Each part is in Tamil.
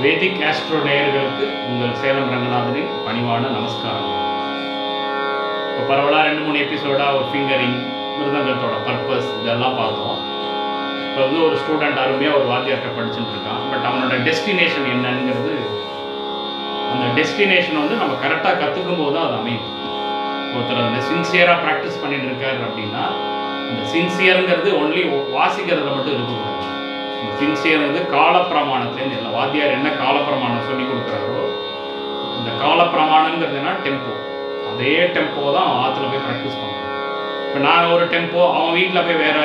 வேதிக் ஆஸ்ட்ரோ நேயர்களுக்கு உங்கள் சேலம் ரங்கநாதனின் பணிவான நமஸ்காரம் இப்போ பரவலாக ரெண்டு மூணு எபிசோடாக ஒரு ஃபிங்கரிங் மிருதங்கத்தோட பர்பஸ் இதெல்லாம் பார்த்தோம் இப்போ வந்து ஒரு ஸ்டூடெண்ட் அருமையாக ஒரு வாத்தியார்கிட்ட படிச்சுட்டு இருக்கான் பட் அவனோட டெஸ்டினேஷன் என்னங்கிறது அந்த டெஸ்டினேஷன் வந்து நம்ம கரெக்டாக கற்றுக்கும் போது தான் அது அமையும் ஒருத்தர் அந்த சின்சியராக ப்ராக்டிஸ் பண்ணிட்டு இருக்காரு அப்படின்னா அந்த சின்சியருங்கிறது ஒன்லி வாசிக்கிறதுல மட்டும் இருக்கக்கூடாது இந்த சின்சியருங்கிறது காலப்பிரமாணத்துலேருந்து இல்லை வாத்தியார் என்ன காலப்பிரமாணம் சொல்லி கொடுக்குறாரோ இந்த காலப்பிரமாணங்கிறதுனா டெம்போ அதே டெம்போ தான் அவன் ஆற்றுல போய் ப்ராக்டிஸ் பண்ணுவான் இப்போ நான் ஒரு டெம்போ அவன் வீட்டில் போய் வேறு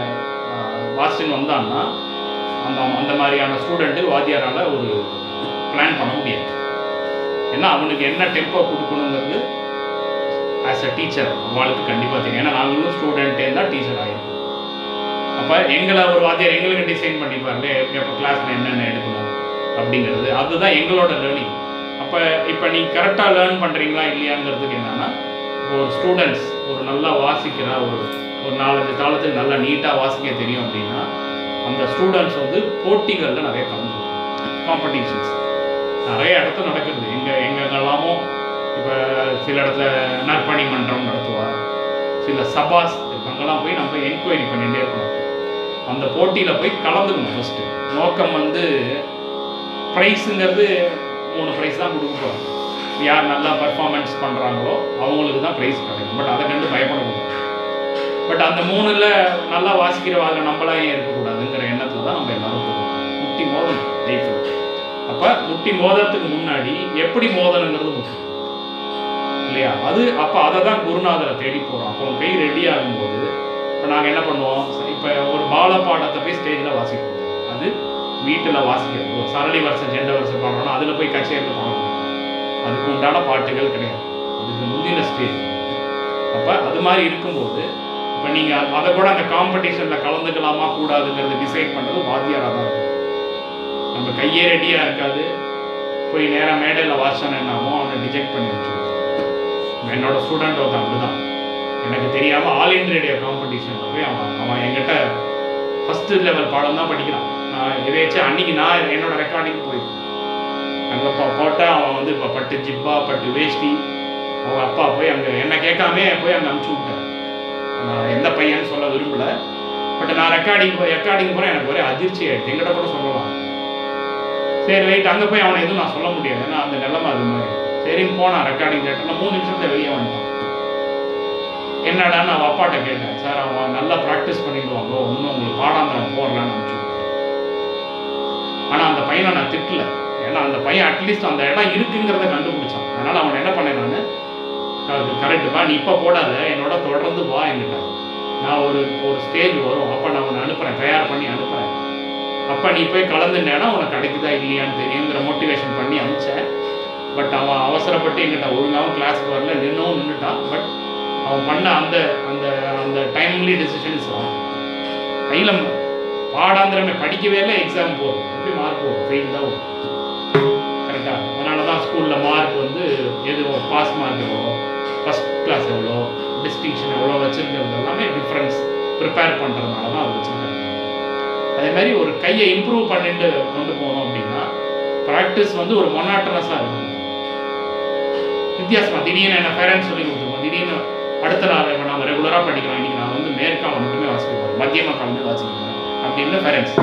வாசின்னு வந்தான்னா அந்த அந்த மாதிரியான ஸ்டூடெண்ட்டு வாத்தியாரால் ஒரு பிளான் பண்ண முடியாது ஏன்னா அவனுக்கு என்ன டெம்போ கொடுக்கணுங்கிறது ஆஸ் அ டீச்சர் அவளுக்கு கண்டிப்பாக தெரியும் ஏன்னா நாங்களும் ஸ்டூடெண்ட்டே தான் டீச்சர் ஆகிருக்கோம் அப்போ எங்களை ஒரு வாத்தியார் எங்களுக்கு டிசைன் பண்ணிப்பாருல எப்போ கிளாஸில் என்னென்ன எடுக்கணும் அப்படிங்கிறது அதுதான் எங்களோட லேர்னிங் அப்போ இப்போ நீ கரெக்டாக லேர்ன் பண்ணுறீங்களா இல்லையாங்கிறதுக்கு என்னென்னா இப்போ ஒரு ஸ்டூடெண்ட்ஸ் ஒரு நல்லா வாசிக்கிற ஒரு ஒரு நாலஞ்சு காலத்துக்கு நல்லா நீட்டாக வாசிக்க தெரியும் அப்படின்னா அந்த ஸ்டூடெண்ட்ஸ் வந்து போட்டிகளில் நிறைய கலந்து காம்படிஷன்ஸ் நிறைய இடத்துல நடக்குது எங்கே எங்கெங்கெல்லாமோ இப்போ சில இடத்துல நற்பணி மன்றம் நடத்துவார் சில சபாஸ் அங்கெல்லாம் போய் நம்ம என்கொயரி பண்ணிகிட்டே இருக்கணும் அந்த போட்டியில் போய் கலந்துக்கணும் ஃபஸ்ட்டு நோக்கம் வந்து ப்ரைஸுங்கிறது மூணு ப்ரைஸ் தான் கொடுக்க போகிறோம் யார் நல்லா பர்ஃபார்மன்ஸ் பண்ணுறாங்களோ அவங்களுக்கு தான் ப்ரைஸ் கிடைக்கும் பட் அதை கண்டு பயப்படக்கூடாது பட் அந்த மூணில் நல்லா வாசிக்கிறவாங்க நம்மளா ஏன் இருக்கக்கூடாதுங்கிற எண்ணத்தில் தான் நம்ம எல்லாரும் போவோம் முட்டி மோதணும் லைஃப்பில் அப்போ முட்டி மோதத்துக்கு முன்னாடி எப்படி மோதணுங்கிறது முக்கியம் இல்லையா அது அப்போ அதை தான் குருநாதரை தேடி போகிறோம் அப்போ கை ரெடி ஆகும்போது இப்போ நாங்கள் என்ன பண்ணுவோம் இப்போ ஒரு பால பாடத்தை போய் ஸ்டேஜில் வாசிப்போம் அது வீட்டில் வாசிக்கிறது ஒரு சரளி வருஷம் ஜெண்ட வருஷம் பாடுறோம்னா அதில் போய் கச்சேரியில் பாடணும் அதுக்கு உண்டான பாட்டுகள் கிடையாது அதுக்கு முந்தின ஸ்டேஜ் அப்போ அது மாதிரி இருக்கும்போது இப்போ நீங்கள் அதை கூட அந்த காம்படிஷனில் கலந்துக்கலாமா கூடாதுங்கிறது டிசைட் பண்ணுறது வாத்தியாராக தான் இருக்கும் நம்ம கையே ரெடியாக இருக்காது போய் நேராக மேடையில் வாசிச்சான என்னாமோ அவனை டிஜெக்ட் பண்ணி வச்சுருவோம் என்னோட ஸ்டூடெண்ட் ஒருத்தன் அப்படி தான் எனக்கு தெரியாமல் ஆல் இண்டியா ரேடியோ காம்படிஷனில் போய் அவன் அவன் என்கிட்ட ஃபஸ்ட்டு லெவல் பாடம் தான் படிக்கிறான் நான் எதாச்சும் அன்றைக்கி நான் என்னோட ரெக்கார்டிங் போய் அங்கே போ போட்டால் அவன் வந்து இப்போ பட்டு ஜிப்பா பட்டு வேஷ்டி அவங்க அப்பா போய் அங்கே என்ன கேட்காமே போய் அங்கே அனுப்பிச்சி விட்டேன் நான் எந்த பையன்னு சொல்ல விரும்பல பட் நான் ரெக்கார்டிங் போய் ரெக்கார்டிங் போகிறேன் எனக்கு ஒரே அதிர்ச்சி ஆகிடுச்சு எங்கிட்ட கூட சொல்லலாம் சரி ரைட் அங்கே போய் அவனை எதுவும் நான் சொல்ல முடியாது ஏன்னா அந்த நிலைமை அது மாதிரி சரின்னு போனான் ரெக்கார்டிங் கேட்டேன் மூணு நிமிஷத்துல வெளியே வந்துட்டான் என்னடான்னு அவன் அப்பாட்ட கேட்டேன் சார் அவன் நல்லா ப்ராக்டிஸ் பண்ணிடுவாங்க ஒன்றும் உங்களுக்கு பாடாந்திரம் போடலான்னு அனுப்பிச்சு ஆனால் அந்த பையனை நான் திட்டல ஏன்னா அந்த பையன் அட்லீஸ்ட் அந்த இடம் இருக்குங்கிறத கண்டுபிடிச்சான் அதனால் அவன் என்ன பண்ணேன் நான் கரெக்டுப்பா நீ இப்போ போடாத என்னோட தொடர்ந்து வா என்கிட்ட நான் ஒரு ஒரு ஸ்டேஜ் வரும் அப்போ நான் உன்னை அனுப்புகிறேன் தயார் பண்ணி அனுப்புகிறேன் அப்போ நீ போய் கலந்துட்டேன்னா உனக்கு கிடைக்குதா இல்லையான்னு தெரியுங்கிற மோட்டிவேஷன் பண்ணி அனுப்பிச்சேன் பட் அவன் அவசரப்பட்டு எங்கிட்ட ஒழுங்காகவும் கிளாஸுக்கு வரல நின்னும் நின்றுட்டான் பட் அவன் பண்ண அந்த அந்த அந்த டைம்லி டெசிஷன்ஸ் கையில் பாடாந்திரமே படிக்கவே இல்லை எக்ஸாம் போகும் எப்படி மார்க் போகும் ஃபெயில் தான் வரும் கரெக்டாக அதனால தான் ஸ்கூலில் மார்க் வந்து எது பாஸ் மார்க் எவ்வளோ ஃபஸ்ட் கிளாஸ் எவ்வளோ டிஸ்டிங்ஷன் எவ்வளோ வச்சுருக்கிறது எல்லாமே டிஃப்ரென்ஸ் ப்ரிப்பேர் பண்ணுறதுனால தான் அது வச்சுருக்காங்க அதே மாதிரி ஒரு கையை இம்ப்ரூவ் பண்ணிட்டு கொண்டு போனோம் அப்படின்னா ப்ராக்டிஸ் வந்து ஒரு மொனாட்டனஸாக இருக்கும் வித்தியாசமாக திடீர்னு என்ன பேரண்ட்ஸ் சொல்லி கொடுத்துருவோம் திடீர்னு அடுத்த நாள் இப்போ நம்ம ரெகுலராக படிக்கிறோம் இன்றைக்கி நான் வந்து மேற்கால மட்டுமே வாசிக்க போகிறேன் மத்தியமாக காலமே வாசிக்க போகிறேன் அப்படின்னு பேரண்ட்ஸ்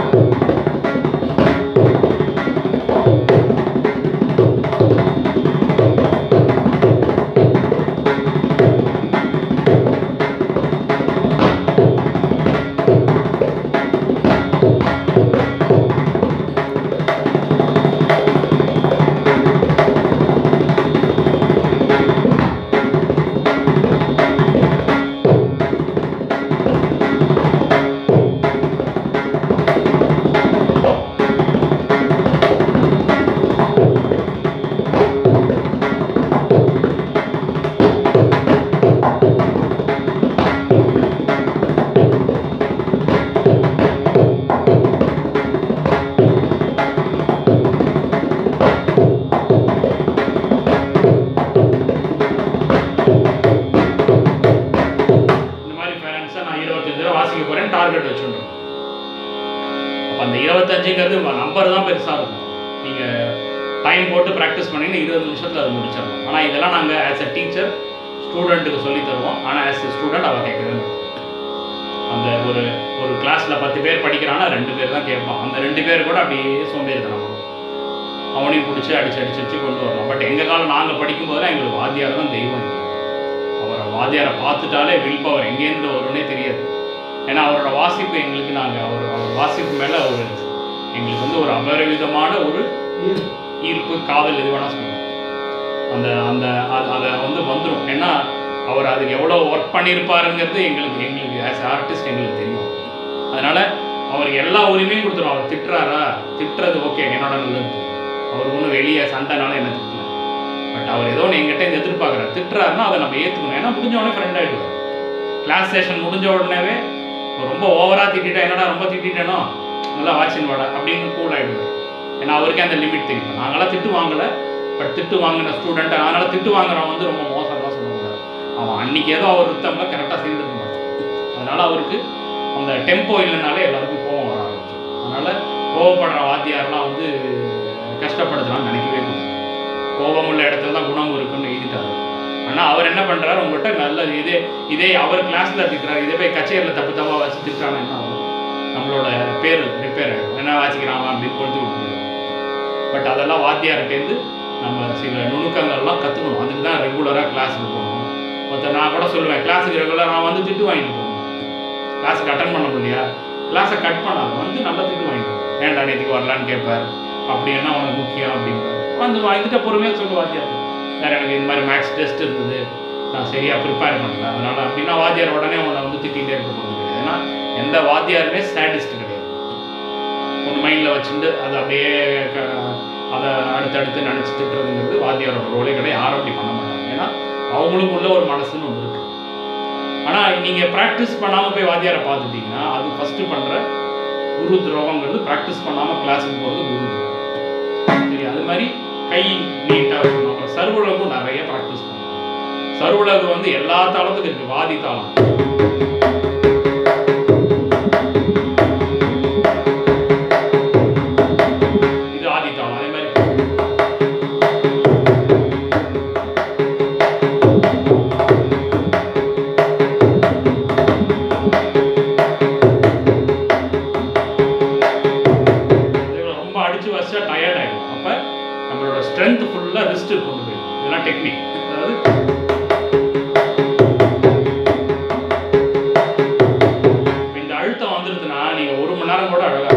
டார்கெட் வச்சுருந்தோம் அப்போ அந்த இருபத்தஞ்சுங்கிறது நம்பர் தான் பெருசாக இருக்கும் நீங்கள் டைம் போட்டு ப்ராக்டிஸ் பண்ணீங்கன்னா இருபது நிமிஷத்தில் அது முடிச்சிடலாம் ஆனால் இதெல்லாம் நாங்கள் ஆஸ் அ டீச்சர் ஸ்டூடெண்ட்டுக்கு சொல்லி தருவோம் ஆனால் ஆஸ் எ ஸ்டூடெண்ட் அவள் கேட்கவே மாட்டான். அந்த ஒரு ஒரு கிளாஸில் பத்து பேர் படிக்கிறான்னா ரெண்டு பேர் தான் கேட்பான் அந்த ரெண்டு பேர் கூட அப்படியே சோம்பேறித்தனம் பண்ணும் அவனையும் பிடிச்சி அடிச்சு அடிச்சு அடிச்சு கொண்டு வரலாம் பட் எங்கள் காலம் நாங்கள் படிக்கும்போதெல்லாம் எங்களுக்கு வாத்தியார் தான் தெய்வம் அவரை வாத்தியாரை பார்த்துட்டாலே வில் பவர் எங்கேருந்து வரும்னே தெரியாது ஏன்னா அவரோட வாசிப்பு எங்களுக்கு நாங்கள் அவர் அவர் வாசிப்பு மேலே ஒரு எங்களுக்கு வந்து ஒரு அபரிவிதமான ஒரு ஈர்ப்பு காதல் எது வேணால் சொல்லலாம் அந்த அந்த அது- அதை வந்து வந்துடும் ஏன்னா அவர் அதுக்கு எவ்வளோ ஒர்க் பண்ணியிருப்பாருங்கிறது எங்களுக்கு எங்களுக்கு ஆஸ் ஆர்டிஸ்ட் எங்களுக்கு தெரியும் அதனால் அவருக்கு எல்லா உரிமையும் கொடுத்துரும் அவர் திட்டுறாரா திட்டுறது ஓகே என்னோட நல்லது அவர் ஒன்றும் வெளியே சண்டைனால என்ன திட்டல பட் அவர் ஏதோ ஒன்று எங்கிட்ட இருந்து எதிர்பார்க்குறாரு திட்டுறாருன்னா அதை நம்ம ஏற்றுக்கணும் ஏன்னா முடிஞ்ச உடனே ஃப்ரெண்ட் ஆகிடுவார் கிளாஸ் செஷன் முடிஞ்ச உடனேவே ரொம்ப ஓவராக திட்டிட்டா என்னடா ரொம்ப திட்டிட்டேனோ நல்லா வாட்சின் வாடா அப்படின்னு கூல் ஆகிடுவார் ஏன்னா அவருக்கே அந்த லிமிட் தெரியும் நாங்களாம் திட்டு வாங்கலை பட் திட்டு வாங்கின ஸ்டூடெண்ட் அதனால் திட்டு வாங்குறவன் வந்து ரொம்ப மோசம்லாம் சொல்ல முடியாது அவன் அன்னைக்கு ஏதோ அவர் ரித்தம்ல கரெக்டாக சேர்ந்துருக்க மாட்டான் அதனால் அவருக்கு அந்த டெம்போ இல்லைனாலே எல்லாருக்கும் கோவம் வர ஆரம்பிச்சிடும் அதனால் கோவப்படுற வாத்தியார்லாம் வந்து கஷ்டப்படுத்தலாம்னு நினைக்கவே கூடாது கோபம் உள்ள இடத்துல தான் குணம் இருக்குன்னு எழுதிட்டாரு ஆனால் அவர் என்ன பண்ணுறாரு உங்கள்கிட்ட நல்ல இதே இதே அவர் கிளாஸில் திட்டுறாரு இதே போய் கச்சேரியில் தப்பு தப்பாக வச்சு திட்டுறாங்க என்ன ஆகும் நம்மளோட பேர் ரிப்பேர் ஆகிடும் என்ன வாசிக்கிறாங்க அப்படின்னு கொளுத்து விட்டுருவோம் பட் அதெல்லாம் வாத்தியார்கிட்டேருந்து நம்ம சில நுணுக்கங்கள்லாம் கற்றுக்கணும் அதுக்கு தான் ரெகுலராக கிளாஸுக்கு போகணும் மற்ற நான் கூட சொல்லுவேன் கிளாஸுக்கு ரெகுலராக நான் வந்து திட்டு வாங்கிட்டு போகணும் கிளாஸுக்கு அட்டன் பண்ண முடியா கிளாஸை கட் பண்ணாத வந்து நல்லா திட்டு வாங்கிட்டு போ. ஏன்டா நேற்றுக்கு வரலான்னு கேட்பார் அப்படி என்ன உனக்கு முக்கியம் அப்படின்பார் வந்து வாங்கிட்டு பொறுமையாக சொல்லு வாத்தியார் சார் எனக்கு இந்த மாதிரி மேக்ஸ் டெஸ்ட் இருந்தது நான் சரியாக ப்ரிப்பேர் பண்ணல அதனால் அப்படின்னா வாத்தியார் உடனே உன்னை வந்து திட்டிகிட்டே இருக்க போகிறது கிடையாது ஏன்னா எந்த வாத்தியாருமே சாடிஸ்ட் கிடையாது ஒன்று மைண்டில் வச்சுட்டு அதை அப்படியே க- அதை அடுத்தடுத்து நினச்சி திட்டுறதுங்கிறது வாத்தியாரோட ரோலே கிடையாது யாரும் அப்படி பண்ண மாட்டாங்க ஏன்னா அவங்களுக்குள்ள ஒரு மனசுன்னு ஒன்று இருக்குது ஆனால் நீங்கள் ப்ராக்டிஸ் பண்ணாமல் போய் வாத்தியாரை பார்த்துட்டீங்கன்னா அது ஃபஸ்ட்டு பண்ணுற குரு துரோகங்கிறது ப்ராக்டிஸ் பண்ணாமல் கிளாஸுக்கு போகிறது குரு துரோகம் சரி அது மாதிரி கை நீட்டாக இருக்கணும் அப்புறம் சர்வலகும் நிறைய ப்ராக்டிஸ் பண்ணணும் சர்வலகு வந்து எல்லா தாளத்துக்கும் இருக்குது வாதி தாளம் இது ஆதி தாளம் அதே மாதிரி இதுல ரொம்ப அடிச்சு வச்சா டயர்ட் ஆகிடும் அப்போ நம்மளோட ஸ்ட்ரென்த் ஃபுல்லாக ரிஸ்ட் கொண்டு போயிடும் இதெல்லாம் டெக்னிக் அதாவது இப்ப இந்த அழுத்தம் வந்துருதுன்னா நீங்க ஒரு மணி நேரம் கூட அழகா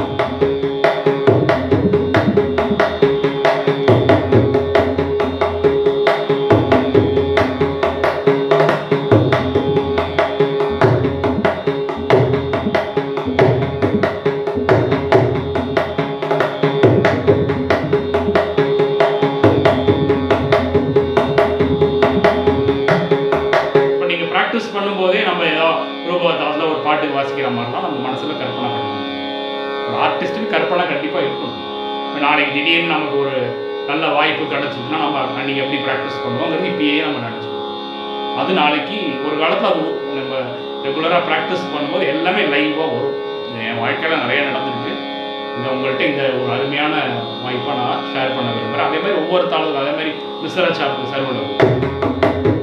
இப்போ நீங்கள் ப்ராக்டிஸ் பண்ணும்போதே நம்ம ஏதோ ரூபவத்தாத்தில் ஒரு பாட்டு வாசிக்கிற மாதிரிலாம் நம்ம மனசில் கற்பனை பண்ணணும் ஒரு ஆர்டிஸ்ட்டுக்கு கற்பனை கண்டிப்பாக இருக்கணும் இப்போ நாளைக்கு திடீர்னு நமக்கு ஒரு நல்ல வாய்ப்பு கிடச்சிச்சுன்னா நம்ம அன்றைக்கி எப்படி ப்ராக்டிஸ் பண்ணுவோங்கிறது இப்பயே நம்ம நினச்சிக்கணும் அது நாளைக்கு ஒரு காலத்தில் அது நம்ம ரெகுலராக ப்ராக்டிஸ் பண்ணும்போது எல்லாமே லைவாக வரும் இது என் வாழ்க்கையில் நிறைய நடந்திருக்கு இந்த உங்கள்கிட்ட இந்த ஒரு அருமையான வாய்ப்பை நான் ஷேர் பண்ண விரும்புகிறேன் அதே மாதிரி ஒவ்வொரு தாளுக்கும் அதே மாதிரி மிஸ்ர சாப்பு சர்வலகு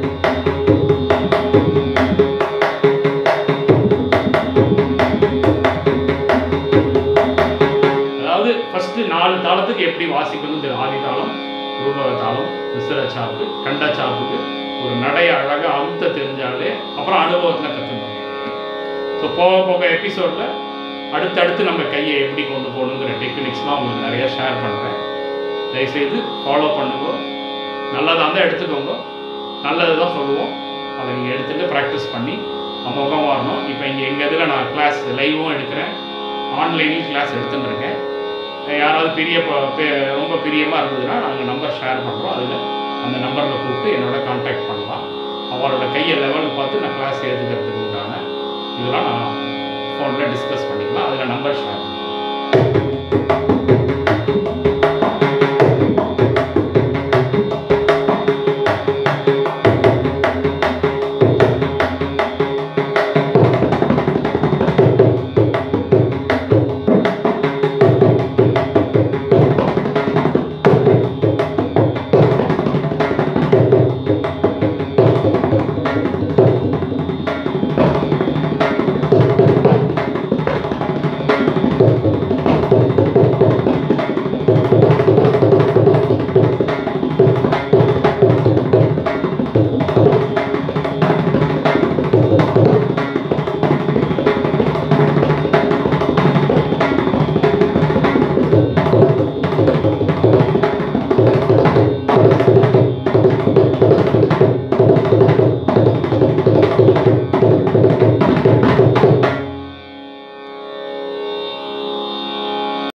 அதாவது ஃபர்ஸ்ட் நாலு தாளத்துக்கு எப்படி வாசிக்கணும் தெரியும் ஆதி தாளம் ரூபக தாளம் மிஸ்ர சாப்பு கண்ட சாப்புக்கு ஒரு நடை அழகாக அமுத்த தெரிஞ்சாலே அப்புறம் அனுபவத்தில் கற்றுக்கணும் ஸோ போக போக எபிசோடில் அடுத்தடுத்து நம்ம கையை எப்படி கொண்டு போகணுங்கிற டெக்னிக்ஸ்லாம் உங்களுக்கு நிறைய ஷேர் பண்ணுறேன் தயவுசெய்து ஃபாலோ பண்ணுங்க நல்லதாக இருந்தால் எடுத்துக்கோங்க நல்லது தான் சொல்லுவோம் அதை நீங்கள் எடுத்துகிட்டு ப்ராக்டிஸ் பண்ணி அமோகம் வரணும் இப்போ இங்கே எங்கள் இதில் நான் கிளாஸ் லைவும் எடுக்கிறேன் ஆன்லைன்லேயும் கிளாஸ் எடுத்துட்டு இருக்கேன் யாராவது பெரிய ப- பெ- ரொம்ப பிரியமாக இருந்ததுன்னா நாங்கள் நம்பர் ஷேர் பண்ணுறோம் அதில் அந்த நம்பரில் கூப்பிட்டு என்னோட காண்டாக்ட் பண்ணலாம் அவரோட கையை லெவல் பார்த்து நான் கிளாஸ் எடுத்துக்கிறதுக்கு உண்டான இதெல்லாம் நான் ஃபோனில் டிஸ்கஸ் பண்ணிக்கலாம் அதில் நம்பர் ஷேர்